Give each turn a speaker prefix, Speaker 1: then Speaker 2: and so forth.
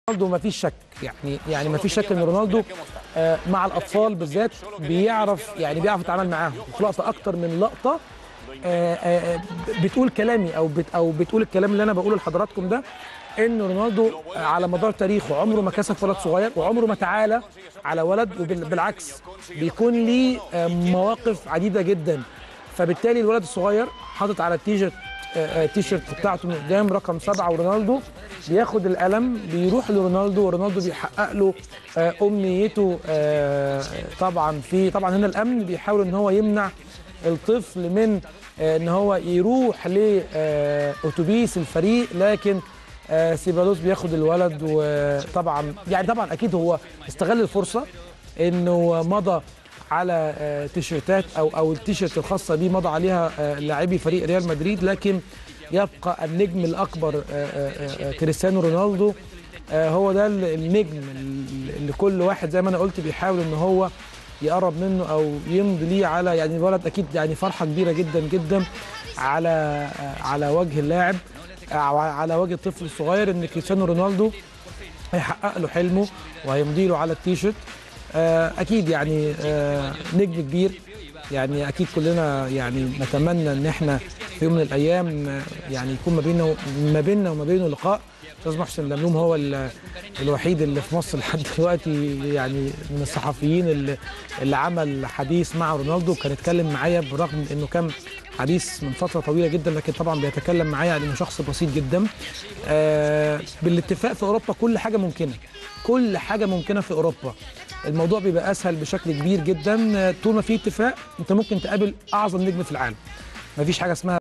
Speaker 1: رونالدو ما فيش شك يعني يعني ما فيش شك ان رونالدو آه، مع الاطفال بالذات بيعرف يعني بيعرف يتعامل معاهم في لقطه اكتر من لقطه آه، آه، بتقول كلامي او بت او بتقول الكلام اللي انا بقوله لحضراتكم ده ان رونالدو على مدار تاريخه عمره ما كسف ولد صغير وعمره ما تعالى على ولد وبالعكس بيكون ليه آه، مواقف عديده جدا فبالتالي الولد الصغير حاطط على التيشيرت آه، التيشيرت بتاعته من قدام رقم سبعه ورونالدو بياخد القلم بيروح لرونالدو ورونالدو بيحقق له آه، امنيته آه، طبعا في طبعا هنا الامن بيحاول ان هو يمنع الطفل من آه، ان هو يروح لاتوبيس الفريق لكن آه، سيبالوس بياخد الولد وطبعا يعني طبعا اكيد هو استغل الفرصه انه مضى على آه، تيشيرتات او او التيشيرت الخاصه بيه مضى عليها آه، لاعبي فريق ريال مدريد لكن يبقى النجم الاكبر آه، آه، آه، كريستيانو رونالدو آه، هو ده ال- النجم اللي كل واحد زي ما انا قلت بيحاول ان هو يقرب منه او يمضي ليه على يعني الولد اكيد يعني فرحه كبيره جدا جدا على آه، على وجه اللاعب أو على وجه الطفل الصغير ان كريستيانو رونالدو هيحقق له حلمه وهيمضي له على التيشيرت آه، اكيد يعني آه، نجم كبير يعني اكيد كلنا يعني نتمنى ان احنا في يوم من الايام آه، يعني يكون ما بيننا ما بيننا وما بينه لقاء استاذ محسن لملوم هو ال- الوحيد اللي في مصر لحد دلوقتي يعني من الصحفيين اللي, اللي عمل حديث مع رونالدو كان اتكلم معايا بالرغم من انه كان حديث من فتره طويله جدا لكن طبعا بيتكلم معايا على انه شخص بسيط جدا آه بالاتفاق في اوروبا كل حاجه ممكنه كل حاجه ممكنه في اوروبا الموضوع بيبقى اسهل بشكل كبير جدا آه، طول ما في اتفاق انت ممكن تقابل اعظم نجم في العالم مفيش حاجه اسمها